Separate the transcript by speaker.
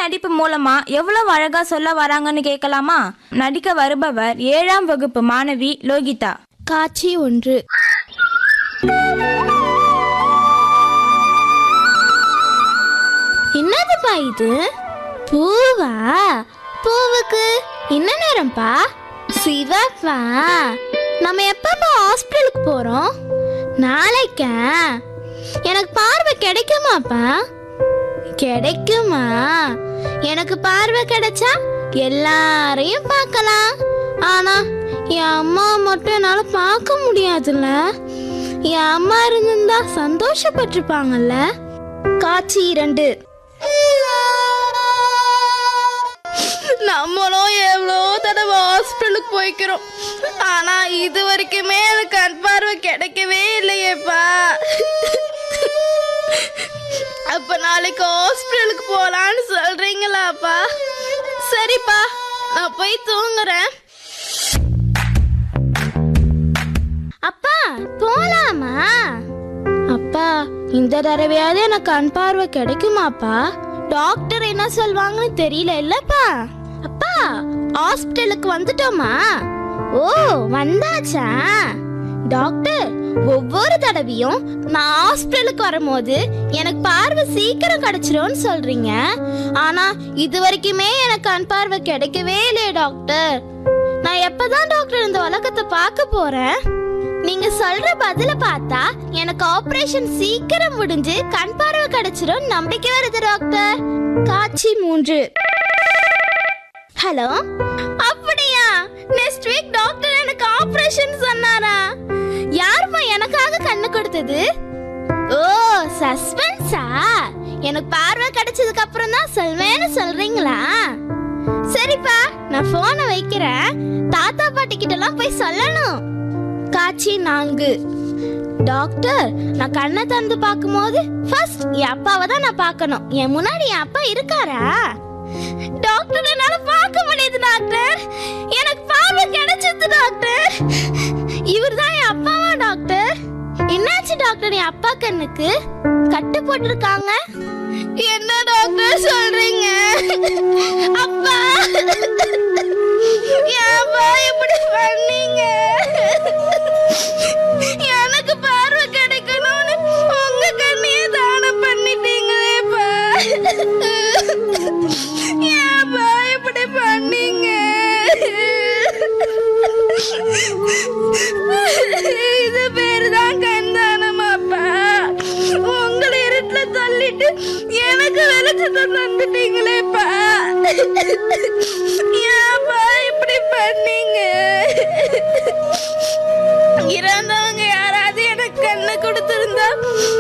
Speaker 1: நடிப்பு மூலமா எவ்வளவு அழகா சொல்ல வராங்கன்னு கேட்கலாமா நடிக்க வருபவர் ஏழாம் வகுப்பு மாணவி லோகிதா
Speaker 2: காட்சி ஒன்று என்னதுப்பா இது பூவா பூவுக்கு என்ன நேரம்ப்பா சிவப்பா நம்ம எப்பப்பா ஹாஸ்பிட்டலுக்கு போறோம் நாளைக்கா எனக்கு பார்வை கிடைக்குமாப்பா கிடைக்குமா எனக்கு பார்வை கிடைச்சா எல்லாரையும் பார்க்கலாம் ஆனா என் அம்மா மட்டும் என்னால பார்க்க முடியாதுல்ல என் அம்மா இருந்திருந்தா சந்தோஷப்பட்டிருப்பாங்கல்ல காட்சி இரண்டு நம்மளும் எவ்வளோ தடவை ஹாஸ்பிட்டலுக்கு போய்க்கிறோம் ஆனா இது வரைக்குமே எனக்கு கண் பார்வை கிடைக்கவே இல்லையேப்பா அப்ப நாளைக்கு ஹாஸ்பிட்டலுக்கு போலான்னு சொல்றீங்களாப்பா சரிப்பா நான் போய் தூங்குறேன் அப்பா போலாமா அப்பா இந்த தடவையாவது எனக்கு கண் பார்வை கிடைக்குமாப்பா டாக்டர் என்ன சொல்வாங்கன்னு தெரியல இல்லப்பா அப்பா ஹாஸ்பிட்டலுக்கு வந்துட்டோமா ஓ வந்தாச்சா டாக்டர் ஒவ்வொரு தடவையும் நான் ஹாஸ்பிட்டலுக்கு வரும்போது எனக்கு பார்வை சீக்கிரம் கிடைச்சிரும்னு சொல்றீங்க ஆனா இது வரைக்குமே எனக்கு கண் பார்வை கிடைக்கவே இல்லையே டாக்டர் நான் எப்பதான் டாக்டர் இந்த உலகத்தை பார்க்க போறேன் நீங்க சொல்ற பதில பார்த்தா எனக்கு ஆபரேஷன் சீக்கிரம் முடிஞ்சு கண் பார்வை கிடைச்சிரும் நம்பிக்கை வருது டாக்டர் காட்சி மூன்று ஹலோ அப்படியா நெக்ஸ்ட் வீக் டாக்டர் எனக்கு ஆபரேஷன் சொன்னாரா யாருமா எனக்காக கண்ணு கொடுத்தது ஓ சஸ்பென்ஸா எனக்கு பார்வை கிடைச்சதுக்கு அப்புறம் தான் சொல்வேன்னு சொல்றீங்களா சரிப்பா நான் போனை வைக்கிறேன் தாத்தா பாட்டி கிட்டலாம் போய் சொல்லணும் காட்சி நான்கு டாக்டர் நான் கண்ணை திறந்து பார்க்கும்போது ஃபர்ஸ்ட் என் அப்பாவை தான் நான் பார்க்கணும் என் முன்னாடி என் அப்பா இருக்காரா டாக்டர் என்னால பார்க்க முடியுது டாக்டர் எனக்கு பார்வை கிடைச்சது டாக்டர் இவர் தான் என் அப்பாவா டாக்டர் என்னாச்சு டாக்டர் என் அப்பா கண்ணுக்கு கட்டு போட்டிருக்காங்க என்ன டாக்டர் சொல்றீங்க அப்பா ஏன்பா இப்படி பண்ணீங்க எனக்கு பார்வை கிடைக்கணும்னு உங்க கண்ணையே தானம் பண்ணிட்டீங்களேப்பா ஏன்பா இப்படி பண்ணீங்க இது பேரு தான் கண்தானமாப்பா உங்களை இருட்டுல தள்ளிட்டு எனக்கு வெளிச்சத்தை தந்துட்டீங்களேப்பா ஏன்பா இப்படி பண்ணீங்க இறந்தவங்க யாராவது எனக்கு கண்ணு கொடுத்திருந்தா